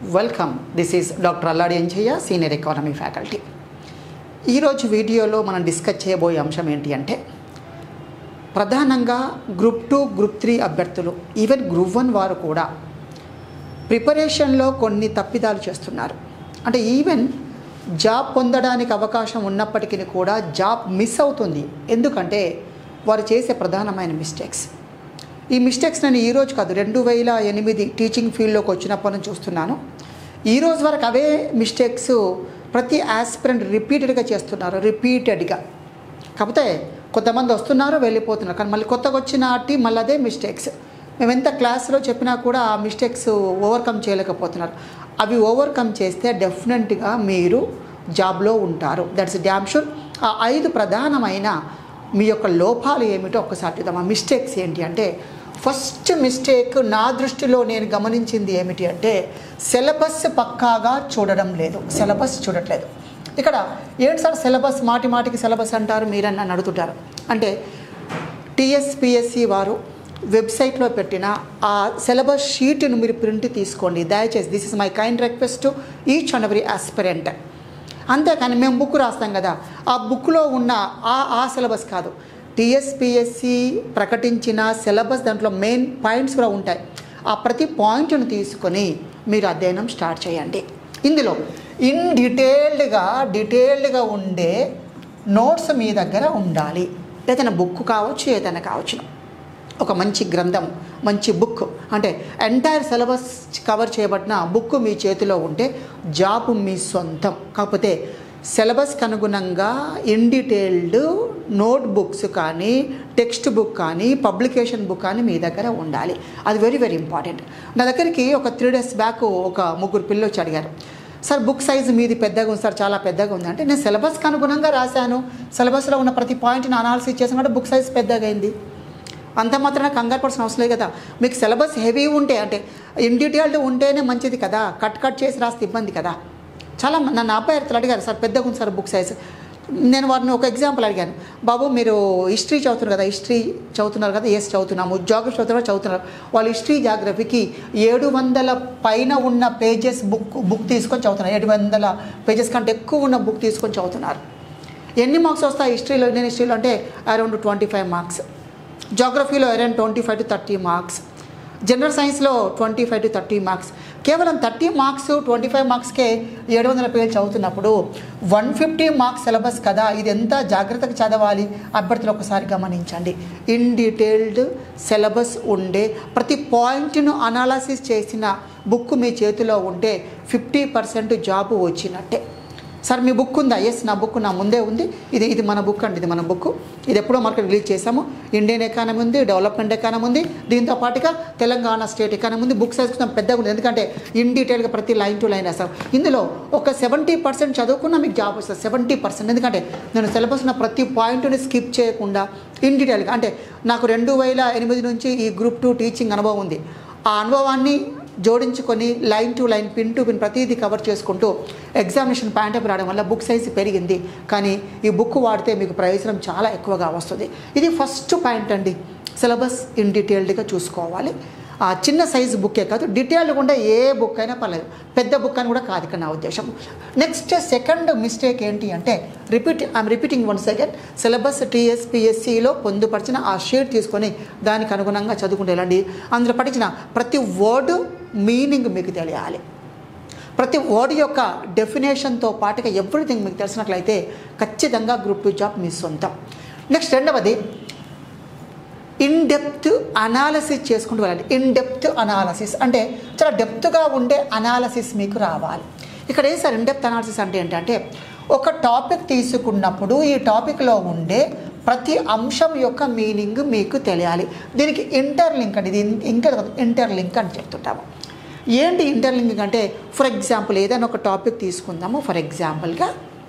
welcome this is doctor Alladi Enjaiah senior economy faculty ఈరోజు వీడియోలో మనం డిస్కస్ చేయబోయే అంశం ఏంటి అంటే ప్రధానంగా గ్రూప్ టూ గ్రూప్ త్రీ అభ్యర్థులు ఈవెన్ గ్రూప్ వన్ వారు కూడా ప్రిపరేషన్లో కొన్ని తప్పిదాలు చేస్తున్నారు అంటే ఈవెన్ జాబ్ పొందడానికి అవకాశం ఉన్నప్పటికీ కూడా జాబ్ మిస్ అవుతుంది ఎందుకంటే వారు చేసే ప్రధానమైన మిస్టేక్స్ ఈ మిస్టేక్స్ నేను ఈరోజు కాదు రెండు వేల ఎనిమిది టీచింగ్ ఫీల్డ్లోకి వచ్చినప్పటి నుంచి చూస్తున్నాను ఈ రోజు వరకు అవే మిస్టేక్స్ ప్రతి ఆస్పిరెంట్ రిపీటెడ్గా చేస్తున్నారు రిపీటెడ్గా కాకపోతే కొంతమంది వస్తున్నారు వెళ్ళిపోతున్నారు కానీ మళ్ళీ కొత్తగా వచ్చిన టీం మళ్ళీ అదే మిస్టేక్స్ మేము ఎంత క్లాస్లో చెప్పినా కూడా ఆ మిస్టేక్స్ ఓవర్కమ్ చేయలేకపోతున్నారు అవి ఓవర్కమ్ చేస్తే డెఫినెట్గా మీరు జాబ్లో ఉంటారు దట్స్ డ్యామ్ షూర్ ఆ ఐదు ప్రధానమైన మీ యొక్క లోపాలు ఏమిటో ఒక్కసారి చూద్దాం ఆ మిస్టేక్స్ ఏంటి అంటే ఫస్ట్ మిస్టేక్ నా దృష్టిలో నేను గమనించింది ఏమిటి అంటే సిలబస్ పక్కాగా చూడడం లేదు సిలబస్ చూడట్లేదు ఇక్కడ ఏంటి సార్ సిలబస్ మాటి మాటికి సిలబస్ అంటారు మీరని నన్ను అడుగుతుంటారు అంటే టీఎస్పిఎస్సి వారు వెబ్సైట్లో పెట్టిన ఆ సిలబస్ షీట్ను మీరు ప్రింట్ తీసుకోండి దయచేసి this is my kind request to each and every aspirant అంతేకాని మేము బుక్ రాస్తాం కదా ఆ బుక్లో ఉన్న ఆ ఆ సిలబస్ కాదు టీఎస్పిఎస్సి ప్రకటించిన సిలబస్ దాంట్లో మెయిన్ పాయింట్స్ కూడా ఉంటాయి ఆ ప్రతి పాయింట్ను తీసుకొని మీరు అధ్యయనం స్టార్ట్ చేయండి ఇందులో ఇన్ డీటెయిల్డ్గా డీటెయిల్డ్గా ఉండే నోట్స్ మీ దగ్గర ఉండాలి ఏదైనా బుక్ కావచ్చు ఏదైనా కావచ్చు ఒక మంచి గ్రంథం మంచి బుక్ అంటే ఎంటైర్ సిలబస్ కవర్ చేయబడిన బుక్ మీ చేతిలో ఉంటే జాబ్ మీ సొంతం కాకపోతే సిలబస్కి అనుగుణంగా ఇన్ డీటెయిల్డ్ నోట్ బుక్స్ కానీ టెక్స్ట్ బుక్ కానీ పబ్లికేషన్ బుక్ కానీ మీ దగ్గర ఉండాలి అది వెరీ వెరీ ఇంపార్టెంట్ నా దగ్గరికి ఒక త్రీ డేస్ బ్యాక్ ఒక ముగ్గురు పిల్లలు వచ్చి అడిగారు సార్ బుక్ సైజు మీది పెద్దగా ఉంది సార్ చాలా పెద్దగా ఉంది అంటే నేను సిలబస్కి అనుగుణంగా రాశాను సిలబస్లో ఉన్న ప్రతి పాయింట్ని అనాలిసిస్ చేసిన కూడా బుక్ సైజ్ పెద్దగా అయింది అంత మాత్రాన కంగారు పడాల్సిన అవసరం లేదు కదా మీకు సిలబస్ హెవీ ఉంటే అంటే ఇన్ డీటెయిల్డ్ ఉంటేనే మంచిది కదా కట్ కట్ చేసి రాస్తే ఇబ్బంది కదా చాలా మంది నన్ను అబ్బాయి అర్థాలు అడిగారు సార్ పెద్దగా ఉంది సార్ బుక్ సైజ్ నేను వారిని ఒక ఎగ్జాంపుల్ అడిగాను బాబు మీరు హిస్టరీ చదువుతున్నారు కదా హిస్టరీ చదువుతున్నారు కదా ఎస్ చదువుతున్నాము జాగ్రఫీ చదువుతున్నారు చదువుతున్నారు వాళ్ళు హిస్టరీ జాగ్రఫీకి ఏడు వందల పైన ఉన్న పేజెస్ బుక్ బుక్ తీసుకొని చదువుతున్నారు ఏడు వందల పేజెస్ కంటే ఎక్కువ ఉన్న బుక్ తీసుకొని చదువుతున్నారు ఎన్ని మార్క్స్ వస్తాయి హిస్టరీలో ఇండియన్ హిస్టరీలో అంటే అరౌండ్ ట్వంటీ ఫైవ్ మార్క్స్ జాగ్రఫీలో around twenty five to thirty marks general సైన్స్లో twenty five to thirty marks కేవలం థర్టీ మార్క్స్ ట్వంటీ ఫైవ్ మార్క్స్కే ఏడు వందల పేజీలు చదువుతున్నప్పుడు వన్ ఫిఫ్టీ మార్క్స్ సిలబస్ కదా ఇది ఎంత జాగ్రత్తగా చదవాలి అభ్యర్థులు ఒకసారి గమనించండి ఇన్ డీటెయిల్డ్ సిలబస్ ఉండే ప్రతి పాయింట్ను అనాలసిస్ చేసిన బుక్ మీ చేతిలో ఉంటే ఫిఫ్టీ పర్సెంట్ జాబ్ వచ్చినట్టే సార్ మీ బుక్ ఉందా ఎస్ నా బుక్ నా ముందే ఉంది ఇది ఇది మన బుక్ అండి ఇది మన బుక్ ఇది ఎప్పుడో మనకు రిలీజ్ చేసాము ఇండియన్ ఎకానమీ ఉంది డెవలప్మెంట్ ఎకానమీ ఉంది దీంతో పాటుగా తెలంగాణ స్టేట్ ఎకానమీ ఉంది బుక్ సైజ్ కొంచెం పెద్దగా ఉంది ఎందుకంటే ఇన్ డీటెయిల్గా ప్రతి లైన్ టు లైన్ వేస్తాం ఇందులో ఒక సెవెంటీ పర్సెంట్ చదువుకున్నా మీకు జాబ్ వస్తుంది సెవెంటీ పర్సెంట్ ఎందుకంటే నేను సిలబస్ ఉన్న ప్రతి పాయింట్ని స్కిప్ చేయకుండా ఇన్ డీటెయిల్గా అంటే నాకు రెండు వేల ఎనిమిది నుంచి ఈ గ్రూప్ టూ టీచింగ్ అనుభవం ఉంది ఆ అనుభవాన్ని జోడించుకొని line to line pin to pin ప్రతిదీ కవర్ చేసుకుంటూ ఎగ్జామినేషన్ పాయింట్ రావడం వల్ల బుక్ సైజ్ పెరిగింది కానీ ఈ బుక్ వాడితే మీకు ప్రయోజనం చాలా ఎక్కువగా వస్తుంది ఇది ఫస్ట్ పాయింట్ అండి సిలబస్ ఇన్ డీటెయిల్డ్గా చూసుకోవాలి ఆ చిన్న సైజు బుక్కే కాదు డీటెయిల్డ్గా ఉండే ఏ బుక్ అయినా పర్లేదు పెద్ద బుక్ అని కూడా కాదు ఇక్కడ నా ఉద్దేశం నెక్స్ట్ సెకండ్ మిస్టేక్ ఏంటి అంటే repeat I'm repeating one second syllabus టీఎస్పిఎస్సిలో పొందుపరిచిన ఆ షీట్ తీసుకొని దానికి అనుగుణంగా చదువుకుంటూ వెళ్ళండి అందులో పఠించిన ప్రతి వర్డ్ మీనింగ్ మీకు తెలియాలి ప్రతి వర్డ్ యొక్క డెఫినేషన్తో పాటుగా ఎవ్రీథింగ్ మీకు తెలిసినట్లయితే ఖచ్చితంగా గ్రూప్ టూ జాబ్ మీ సొంతం నెక్స్ట్ రెండవది ఇన్ డెప్త్ అనాలసిస్ చేసుకుంటూ వెళ్ళండి ఇన్ డెప్త్ అనాలసిస్ అంటే చాలా డెప్త్గా ఉండే అనాలసిస్ మీకు రావాలి ఇక్కడ ఏం సార్ ఇన్ డెప్త్ అనాలసిస్ అంటే ఏంటంటే ఒక టాపిక్ తీసుకున్నప్పుడు ఈ టాపిక్లో ఉండే ప్రతి అంశం యొక్క మీనింగ్ మీకు తెలియాలి దీనికి ఇంటర్లింక్ అండి ఇది ఇంకా ఇంటర్లింక్ అని చెప్తుంటాము ఏంటి ఇంటర్లింకింగ్ అంటే ఫర్ ఎగ్జాంపుల్ ఏదైనా ఒక టాపిక్ తీసుకుందాము ఫర్ ఎగ్జాంపుల్గా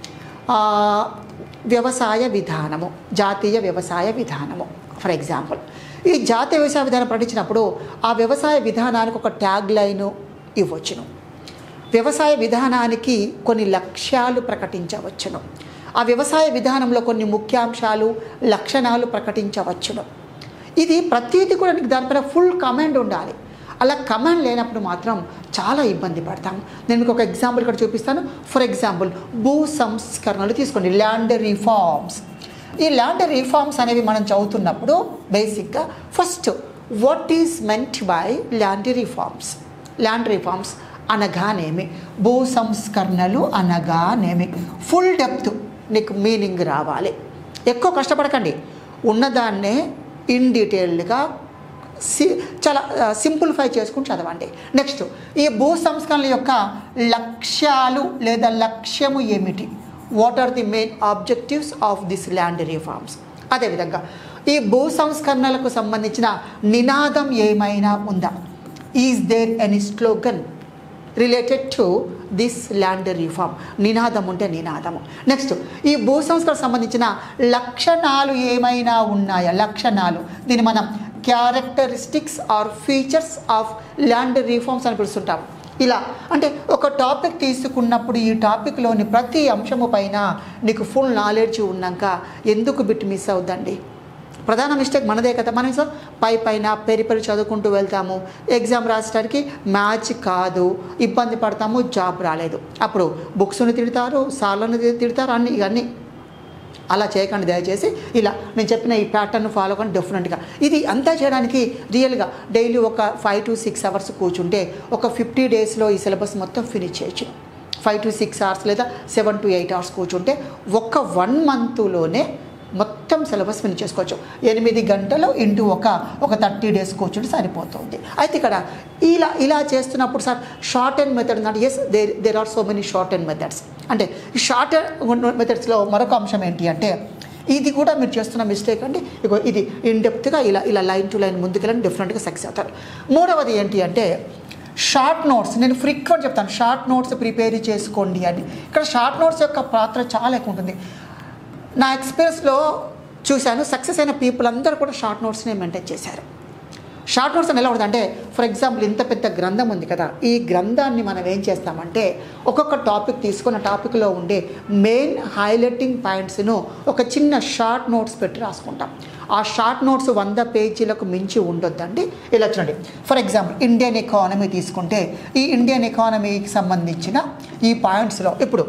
వ్యవసాయ విధానము జాతీయ వ్యవసాయ విధానము ఫర్ ఎగ్జాంపుల్ ఈ జాతీయ వ్యవసాయ విధానం ప్రకటించినప్పుడు ఆ వ్యవసాయ విధానానికి ఒక ట్యాగ్ లైను ఇవ్వచ్చును వ్యవసాయ విధానానికి కొన్ని లక్ష్యాలు ప్రకటించవచ్చును ఆ వ్యవసాయ విధానంలో కొన్ని ముఖ్యాంశాలు లక్షణాలు ప్రకటించవచ్చును ఇది ప్రతిదీ కూడా నీకు దానిపైన ఫుల్ కమాండ్ ఉండాలి అలా కమాండ్ లేనప్పుడు మాత్రం చాలా ఇబ్బంది పడతాం నేను మీకు ఒక ఎగ్జాంపుల్ ఇక్కడ చూపిస్తాను ఫర్ ఎగ్జాంపుల్ భూ సంస్కరణలు తీసుకోండి ల్యాండ్ రిఫార్మ్స్ ఈ ల్యాండ్ రిఫార్మ్స్ అనేవి మనం చదువుతున్నప్పుడు బేసిక్గా first what is meant by land reforms land reforms అనగానేమి భూ సంస్కరణలు అనగానేమి ఫుల్ డెప్త్ నీకు మీనింగ్ రావాలి ఎక్కువ కష్టపడకండి ఉన్నదాన్నే ఇన్ డీటెయిల్డ్గా సి చాలా సింప్లిఫై చేసుకుని చదవండి నెక్స్ట్ ఈ భూ సంస్కరణల యొక్క లక్ష్యాలు లేదా లక్ష్యము ఏమిటి what are the main objectives of this land reforms అదేవిధంగా ఈ భూ సంస్కరణలకు సంబంధించిన నినాదం ఏమైనా ఉందా is there any slogan related to this land reform నినాదం ఉంటే నినాదము నెక్స్ట్ ఈ భూ సంస్కరణకు సంబంధించిన లక్షణాలు ఏమైనా ఉన్నాయా లక్షణాలు దీన్ని మనం characteristics or features of land reforms అని పిలుస్తుంటాం ఇలా అంటే ఒక టాపిక్ తీసుకున్నప్పుడు ఈ టాపిక్లోని ప్రతి అంశము పైన నీకు ఫుల్ నాలెడ్జ్ ఉన్నాక ఎందుకు బిట్ మిస్ అవుద్దండి ప్రధాన మిస్టేక్ మనదే కదా మనం సార్ పై పైన పెరి పెరి చదువుకుంటూ వెళ్తాము ఎగ్జామ్ రాసడానికి మ్యాచ్ కాదు ఇబ్బంది పడతాము జాబ్ రాలేదు అప్పుడు బుక్స్ని తిడతారు సార్లను తిడతారు అన్ని ఇవన్నీ అలా చేయకండి దయచేసి ఇలా నేను చెప్పిన ఈ ప్యాటర్న్ ఫాలో కానీ డెఫినెట్గా ఇది అంతా చేయడానికి రియల్గా డైలీ ఒక ఫైవ్ టు సిక్స్ అవర్స్ కూర్చుంటే ఒక ఫిఫ్టీ డేస్లో ఈ సిలబస్ మొత్తం ఫినిష్ చేయొచ్చు ఫైవ్ టు సిక్స్ అవర్స్ లేదా సెవెన్ టు ఎయిట్ అవర్స్ కూర్చుంటే ఒక్క వన్ మంత్లోనే మొత్తం సిలబస్ ఫినిష్ చేసుకోవచ్చు ఎనిమిది గంటలు ఇంటూ ఒక ఒక థర్టీ డేస్ కూర్చుంటే సరిపోతుంది అయితే ఇక్కడ ఇలా ఇలా చేస్తున్నప్పుడు సార్ షార్ట్ అండ్ మెథడ్ అంటే yes there there are so many short and methods అంటే ఈ షార్ట్ మెథడ్స్లో మరొక అంశం ఏంటి అంటే ఇది కూడా మీరు చేస్తున్న మిస్టేక్ అండి ఇగో ఇది ఇన్డెప్త్గా ఇలా ఇలా లైన్ టు లైన్ ముందుకెళ్ళని డిఫరెంట్గా సక్సెస్ అవుతారు మూడవది ఏంటి అంటే షార్ట్ నోట్స్ నేను ఫ్రీక్వెంట్ చెప్తాను షార్ట్ నోట్స్ ప్రిపేర్ చేసుకోండి అని ఇక్కడ షార్ట్ నోట్స్ యొక్క పాత్ర చాలా ఎక్కువ ఉంటుంది నా ఎక్స్పీరియన్స్లో చూశాను సక్సెస్ అయిన పీపుల్ అందరూ కూడా షార్ట్ నోట్స్ని మెయింటైన్ చేశారు షార్ట్ నోట్స్ అని ఎలా ఉంటుంది అంటే ఫర్ ఎగ్జాంపుల్ ఇంత పెద్ద గ్రంథం ఉంది కదా ఈ గ్రంథాన్ని మనం ఏం చేస్తామంటే ఒక్కొక్క టాపిక్ తీసుకున్న టాపిక్లో ఉండే మెయిన్ హైలైటింగ్ పాయింట్స్ను ఒక చిన్న షార్ట్ నోట్స్ పెట్టి రాసుకుంటాం ఆ షార్ట్ నోట్స్ వంద పేజీలకు మించి ఉండొద్దండి ఇలా చూడండి ఫర్ ఎగ్జాంపుల్ ఇండియన్ ఎకానమీ తీసుకుంటే ఈ ఇండియన్ ఎకానమీకి సంబంధించిన ఈ పాయింట్స్లో ఇప్పుడు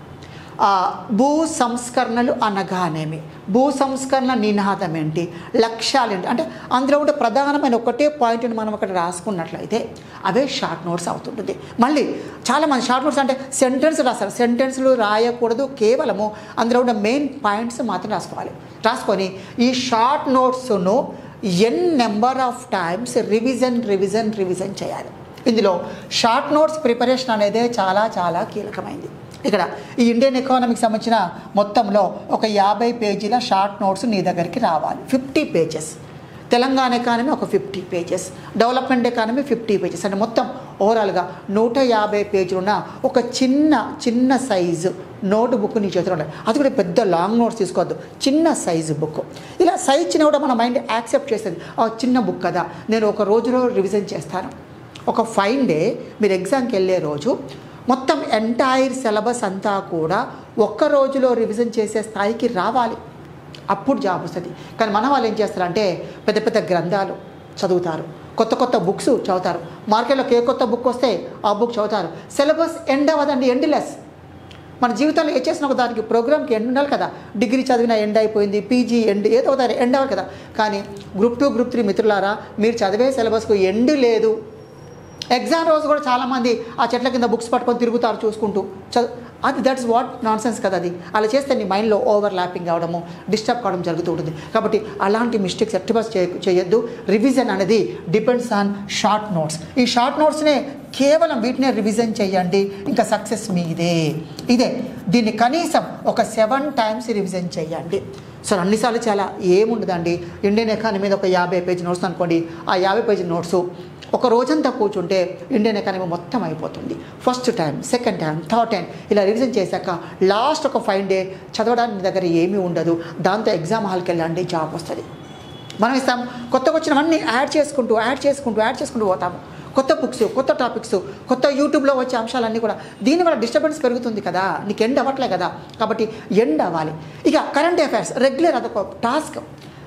ఆ, భూ సంస్కరణలు అనగానేమి భూ సంస్కరణ నినాదం ఏంటి లక్ష్యాలు ఏంటి అంటే అందులో ఉండే ప్రధానమైన ఒకటే పాయింట్ని మనం అక్కడ రాసుకున్నట్లయితే అవే షార్ట్ నోట్స్ అవుతుంటుంది మళ్ళీ చాలామంది షార్ట్ నోట్స్ అంటే సెంటెన్స్ రాస్తారు సెంటెన్స్లు రాయకూడదు కేవలము అందులో ఉండే మెయిన్ పాయింట్స్ మాత్రం రాసుకోవాలి రాసుకొని ఈ షార్ట్ నోట్స్ను N number of times revision revision revision చేయాలి ఇందులో షార్ట్ నోట్స్ ప్రిపరేషన్ అనేది చాలా చాలా కీలకమైంది ఇక్కడ ఈ ఇండియన్ ఎకానమీకి సంబంధించిన మొత్తంలో ఒక యాభై పేజీల షార్ట్ నోట్స్ నీ దగ్గరికి రావాలి ఫిఫ్టీ పేజెస్ తెలంగాణ ఎకానమీ ఒక fifty pages development economy fifty pages అంటే మొత్తం ఓవరాల్గా నూట యాభై పేజీలున్న ఒక చిన్న చిన్న సైజు నోట్ బుక్ నీ చేతిలో ఉండాలి అది కూడా పెద్ద లాంగ్ నోట్స్ తీసుకోవద్దు చిన్న సైజు బుక్ ఇలా సైజ్ చిన్న కూడా మన మైండ్ యాక్సెప్ట్ చేస్తుంది ఆ చిన్న బుక్ కదా నేను ఒక రోజులో రివిజన్ చేస్తాను ఒక ఫైన్ డే మీరు ఎగ్జామ్కి వెళ్ళే రోజు మొత్తం ఎంటైర్ సిలబస్ అంతా కూడా ఒక్క రోజులో రివిజన్ చేసే స్థాయికి రావాలి అప్పుడు జాబ్ వస్తుంది కానీ మన వాళ్ళు ఏం చేస్తారంటే పెద్ద పెద్ద గ్రంథాలు చదువుతారు కొత్త కొత్త బుక్స్ చదువుతారు మార్కెట్లోకి ఏ కొత్త బుక్ వస్తే ఆ బుక్ చదువుతారు సిలబస్ ఎండ్ అవ్వదండి ఎండ్ లెస్ మన జీవితంలో ఏ చేసిన ఒక దానికి ప్రోగ్రామ్కి ఎండ్ ఉండాలి కదా డిగ్రీ చదివిన ఎండ్ అయిపోయింది పీజీ ఎండ్ ఏదో అవుతారు ఎండ్ అవ్వాలి కదా కానీ గ్రూప్ టూ గ్రూప్ త్రీ మిత్రులారా మీరు చదివే సిలబస్కు ఎండ్ లేదు ఎగ్జామ్ రోజు కూడా చాలామంది ఆ చెట్ల కింద బుక్స్ పట్టుకొని తిరుగుతారు చూసుకుంటూ చదువు అది దట్స్ వాట్ నాన్ సెన్స్ కదా అది అలా చేస్తే నీ మైండ్లో ఓవర్ ల్యాపింగ్ అవడము డిస్టర్బ్ కావడం జరుగుతూ ఉంటుంది కాబట్టి అలాంటి మిస్టేక్స్ ఎట్టిబస్ చేయ చేయొద్దు రివిజన్ అనేది డిపెండ్స్ ఆన్ షార్ట్ నోట్స్ ఈ షార్ట్ నోట్స్నే కేవలం వీటినే రివిజన్ చేయండి ఇంకా సక్సెస్ మీదే ఇదే దీన్ని కనీసం ఒక సెవెన్ టైమ్స్ రివిజన్ చేయండి సో అన్నిసార్లు చాలా ఏముండదండి ఇండియన్ ఎకానమీ మీద ఒక యాభై పేజీ నోట్స్ అనుకోండి ఆ యాభై పేజీ నోట్స్ ఒక రోజంతా కూర్చుంటే ఇండియన్ ఎకానమీ మొత్తం అయిపోతుంది first time second time third time ఇలా రివిజన్ చేశాక లాస్ట్ ఒక ఫైవ్ డే చదవడానికి మీ దగ్గర ఏమీ ఉండదు దాంతో ఎగ్జామ్ హాల్కి వెళ్ళండి జాబ్ వస్తుంది మనం ఇస్తాం కొత్తగా వచ్చినవన్నీ యాడ్ చేసుకుంటూ యాడ్ చేసుకుంటూ యాడ్ చేసుకుంటూ పోతాము కొత్త బుక్స్ కొత్త టాపిక్స్ కొత్త యూట్యూబ్లో వచ్చే అంశాలన్నీ కూడా దీనివల్ల డిస్టర్బెన్స్ పెరుగుతుంది కదా నీకు ఎండ్ అవ్వట్లే కదా కాబట్టి ఎండ్ అవ్వాలి ఇక కరెంట్ అఫైర్స్ రెగ్యులర్ అదొక task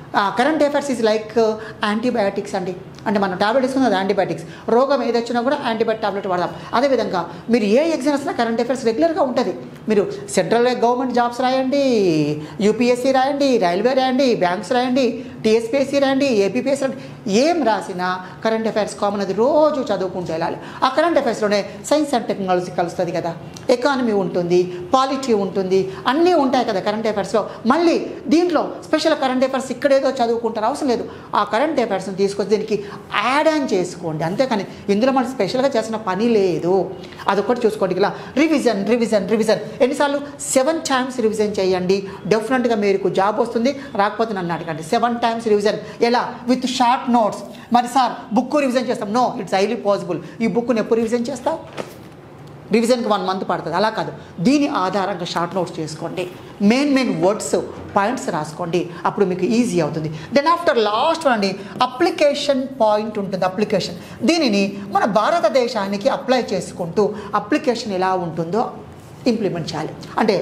current affairs is like antibiotics అండి అంటే మనం టాబ్లెట్ తీసుకున్నది అది యాంటీబయాటిక్స్ రోగం ఏది వచ్చినా కూడా యాంటీబయాటిక్ టాబ్లెట్ వాడదాం అదేవిధంగా మీరు ఏ ఎగ్జామ్ వచ్చినా కరెంట్ అఫైర్స్ రెగ్యులర్గా ఉంటుంది మీరు సెంట్రల్ గవర్నమెంట్ జాబ్స్ రాయండి యూపీఎస్సీ రాయండి రైల్వే రాయండి బ్యాంక్స్ రాయండి టీఎస్పీఎస్సీ రాయండి ఏపీపీఎస్ రాయండి ఏం రాసినా కరెంట్ అఫైర్స్ కామన్ అది రోజు చదువుకుంటూ వెళ్ళాలి ఆ కరెంట్ అఫైర్స్లోనే సైన్స్ అండ్ టెక్నాలజీ కలుస్తుంది కదా ఎకానమీ ఉంటుంది పాలిటీ ఉంటుంది అన్నీ ఉంటాయి కదా కరెంట్ అఫైర్స్లో మళ్ళీ దీంట్లో స్పెషల్ కరెంట్ అఫైర్స్ ఇక్కడేదో చదువుకుంటారు అవసరం లేదు ఆ కరెంట్ అఫైర్స్ని తీసుకొచ్చి దీనికి యాడ్ ఆన్ చేసుకోండి అంతేకాని ఇందులో మనం స్పెషల్గా చేసిన పని లేదు అదొకటి చూసుకోండి ఇలా రివిజన్ రివిజన్ రివిజన్ ఎన్నిసార్లు సెవెన్ టైమ్స్ రివిజన్ చేయండి డెఫినెట్గా మీకు జాబ్ వస్తుంది రాకపోతే నన్ను అడగండి సెవెన్ టైమ్స్ రివిజన్ ఎలా విత్ షార్ట్ నోట్స్ మరి సార్ బుక్ రివిజన్ చేస్తాం నో ఇట్స్ హైలీ పాసిబుల్ ఈ బుక్ని ఎప్పుడు రివిజన్ చేస్తావు రివిజన్కి వన్ మంత్ పడుతుంది అలా కాదు దీని ఆధారంగా షార్ట్ నోట్స్ చేసుకోండి మెయిన్ మెయిన్ వర్డ్స్ పాయింట్స్ రాసుకోండి అప్పుడు మీకు ఈజీ అవుతుంది దెన్ ఆఫ్టర్ లాస్ట్ అండి అప్లికేషన్ పాయింట్ ఉంటుంది అప్లికేషన్ దీనిని మన భారతదేశానికి అప్లై చేసుకుంటూ అప్లికేషన్ ఎలా ఉంటుందో ఇంప్లిమెంట్ చేయాలి అంటే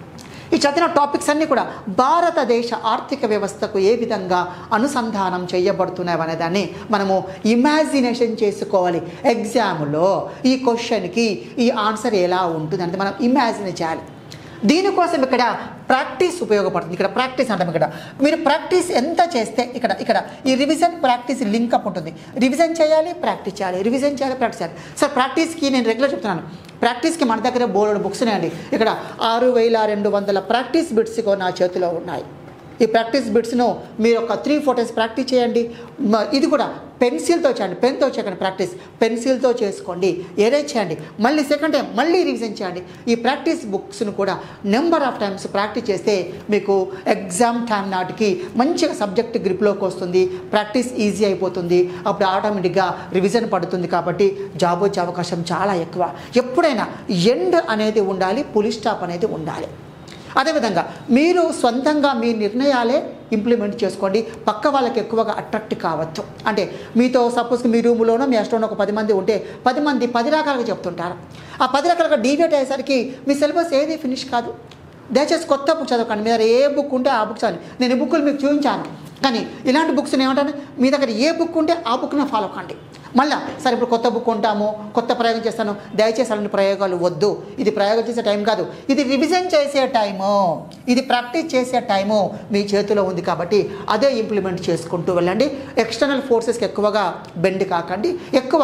ఈ చదివిన టాపిక్స్ అన్నీ కూడా భారతదేశ ఆర్థిక వ్యవస్థకు ఏ విధంగా అనుసంధానం చేయబడుతున్నాయి అనే దాన్ని మనము ఇమాజినేషన్ చేసుకోవాలి ఎగ్జామ్లో ఈ క్వశ్చన్కి ఈ ఆన్సర్ ఎలా ఉంటుంది అంటే మనం ఇమాజిన్ చేయాలి దీనికోసం ఇక్కడ ప్రాక్టీస్ ఉపయోగపడుతుంది ఇక్కడ ప్రాక్టీస్ అంటాం ఇక్కడ మీరు ప్రాక్టీస్ ఎంత చేస్తే ఇక్కడ ఇక్కడ ఈ రివిజన్ ప్రాక్టీస్ లింక్ అప్ ఉంటుంది రివిజన్ చేయాలి ప్రాక్టీస్ చేయాలి రివిజన్ చేయాలి ప్రాక్టీస్ చేయాలి సార్ ప్రాక్టీస్కి నేను రెగ్యులర్ చెప్తున్నాను ప్రాక్టీస్కి మన దగ్గర బోర్డు బుక్స్ ఉన్నాయండి ఇక్కడ ఆరు వేల రెండు వందల ప్రాక్టీస్ బిట్స్ నా చేతిలో ఉన్నాయి ఈ ప్రాక్టీస్ బిట్స్ను మీరు ఒక త్రీ ఫోర్ టైమ్స్ ప్రాక్టీస్ చేయండి మ- ఇది కూడా పెన్సిల్తో చేయండి పెన్తో చేయకండి ప్రాక్టీస్ పెన్సిల్తో చేసుకోండి ఎరేజ్ చేయండి మళ్ళీ సెకండ్ టైం మళ్ళీ రివిజన్ చేయండి ఈ ప్రాక్టీస్ బుక్స్ను కూడా నెంబర్ ఆఫ్ టైమ్స్ ప్రాక్టీస్ చేస్తే మీకు ఎగ్జామ్ టైం నాటికి మంచిగా సబ్జెక్ట్ గ్రిప్లోకి వస్తుంది ప్రాక్టీస్ ఈజీ అయిపోతుంది అప్పుడు ఆటోమేటిక్గా రివిజన్ పడుతుంది కాబట్టి జాబ్ వచ్చే అవకాశం చాలా ఎక్కువ ఎప్పుడైనా ఎండ్ అనేది ఉండాలి పులి స్టాప్ అనేది ఉండాలి అదేవిధంగా మీరు సొంతంగా మీ నిర్ణయాలే ఇంప్లిమెంట్ చేసుకోండి పక్క వాళ్ళకి ఎక్కువగా అట్రాక్ట్ కావచ్చు అంటే మీతో సపోజ్ మీ రూమ్లోనో మీ అష్టంలో ఒక పది మంది ఉంటే పది మంది పది రకాలుగా చెప్తుంటారు ఆ పది రకాలుగా డీవియేట్ అయ్యేసరికి మీ సిలబస్ ఏది ఫినిష్ కాదు దయచేసి కొత్త బుక్ చదవకండి మీ దగ్గర ఏ బుక్ ఉంటే ఆ బుక్ చదవండి నేను ఈ బుక్కులు మీకు చూపించాను కానీ ఇలాంటి బుక్స్ ఏమంటాను మీ దగ్గర ఏ బుక్ ఉంటే ఆ బుక్ని ఫాలో కండి మళ్ళా సరే ఇప్పుడు కొత్త బుక్ కొంటాము కొత్త ప్రయోగం చేస్తాను దయచేసి అలాంటి ప్రయోగాలు వద్దు ఇది ప్రయోగం చేసే టైం కాదు ఇది రివిజన్ చేసే టైము ఇది ప్రాక్టీస్ చేసే టైము మీ చేతిలో ఉంది కాబట్టి అదే ఇంప్లిమెంట్ చేసుకుంటూ వెళ్ళండి ఎక్స్టర్నల్ ఫోర్సెస్కి ఎక్కువగా బెండ్ కాకండి ఎక్కువ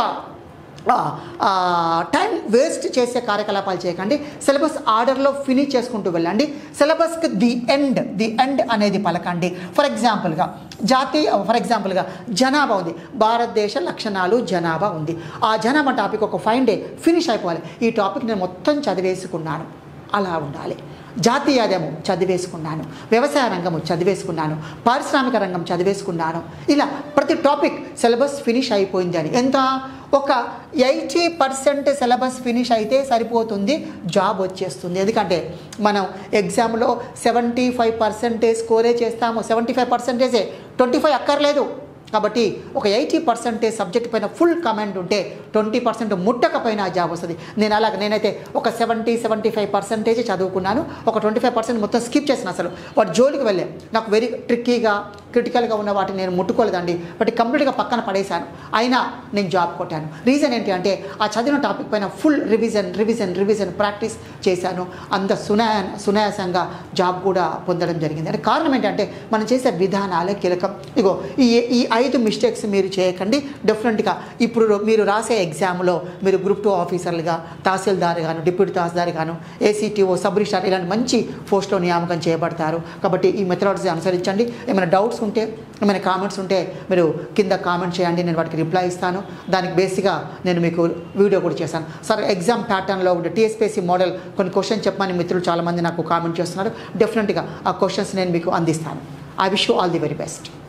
ఆ, ఆ, టైం వేస్ట్ చేసే కార్యకలాపాలు చేయకండి సిలబస్ ఆర్డర్లో ఫినిష్ చేసుకుంటూ వెళ్ళండి సిలబస్కి ది ఎండ్ ది ఎండ్ అనేది పలకండి ఫర్ ఎగ్జాంపుల్గా జాతీయ ఫర్ ఎగ్జాంపుల్గా జనాభా ఉంది భారతదేశ లక్షణాలు జనాభా ఉంది ఆ జనాభా టాపిక్ ఒక ఫైవ్ డే ఫినిష్ అయిపోవాలి ఈ టాపిక్ నేను మొత్తం చదివేసుకున్నాను అలా ఉండాలి జాతీయాదము చదివేసుకున్నాను వ్యవసాయ రంగము చదివేసుకున్నాను పారిశ్రామిక రంగం చదివేసుకున్నాను ఇలా ప్రతి టాపిక్ సిలబస్ ఫినిష్ అయిపోయింది అని ఎంత ఒక ఎయిటీ పర్సెంట్ సిలబస్ ఫినిష్ అయితే సరిపోతుంది జాబ్ వచ్చేస్తుంది ఎందుకంటే మనం ఎగ్జామ్లో సెవెంటీ ఫైవ్ పర్సెంటేజ్ స్కోరే చేస్తాము సెవెంటీ ఫైవ్ పర్సెంటేజే ట్వంటీ ఫైవ్ అక్కర్లేదు కాబట్టి ఒక ఎయిటీ పర్సెంటేజ్ సబ్జెక్ట్ పైన ఫుల్ కమెంట్ ఉంటే ట్వంటీ పర్సెంట్ ముట్టకపోయినా ఆ జాబ్ వస్తుంది నేను అలాగ నేనైతే ఒక సెవెంటీ సెవెంటీ ఫైవ్ పర్సెంటేజ్ చదువుకున్నాను ఒక ట్వంటీ ఫైవ్ పర్సెంట్ మొత్తం స్కిప్ చేసిన అసలు వాటి జోలికి వెళ్ళే నాకు వెరీ ట్రిక్కీగా క్రిటికల్గా ఉన్న వాటిని నేను ముట్టుకోలేదండి వాటి కంప్లీట్గా పక్కన పడేశాను అయినా నేను జాబ్ కొట్టాను రీజన్ ఏంటి అంటే ఆ చదివిన టాపిక్ పైన full revision revision revision practice చేశాను అంత సునాయ సునాయాసంగా జాబ్ కూడా పొందడం జరిగింది అంటే కారణం ఏంటంటే మనం చేసే విధానాలే కీలకం ఇగో ఈ ఈ ఐదు మిస్టేక్స్ మీరు చేయకండి డెఫినెట్గా ఇప్పుడు మీరు రాసే ఎగ్జామ్లో మీరు గ్రూప్ టూ ఆఫీసర్లుగా తహసీల్దార్ గాను డిప్యూటీ తహసీల్దార్ గాను ఏసీటీఓ సబ్ రిజిస్టార్ ఇలాంటి మంచి పోస్ట్లో నియామకం చేయబడతారు కాబట్టి ఈ మెథడాలజీ అనుసరించండి ఏమైనా డౌట్స్ ఉంటే ఏమైనా కామెంట్స్ ఉంటే మీరు కింద కామెంట్ చేయండి నేను వాటికి రిప్లై ఇస్తాను దానికి బేసిక్గా నేను మీకు వీడియో కూడా చేశాను సార్ ఎగ్జామ్ ప్యాటర్న్లో ఉండే టీఎస్పీఎస్సీ మోడల్ కొన్ని క్వశ్చన్ చెప్పమని మిత్రులు చాలామంది నాకు కామెంట్ చేస్తున్నారు డెఫినెట్గా ఆ క్వశ్చన్స్ నేను మీకు అందిస్తాను I wish you all the very best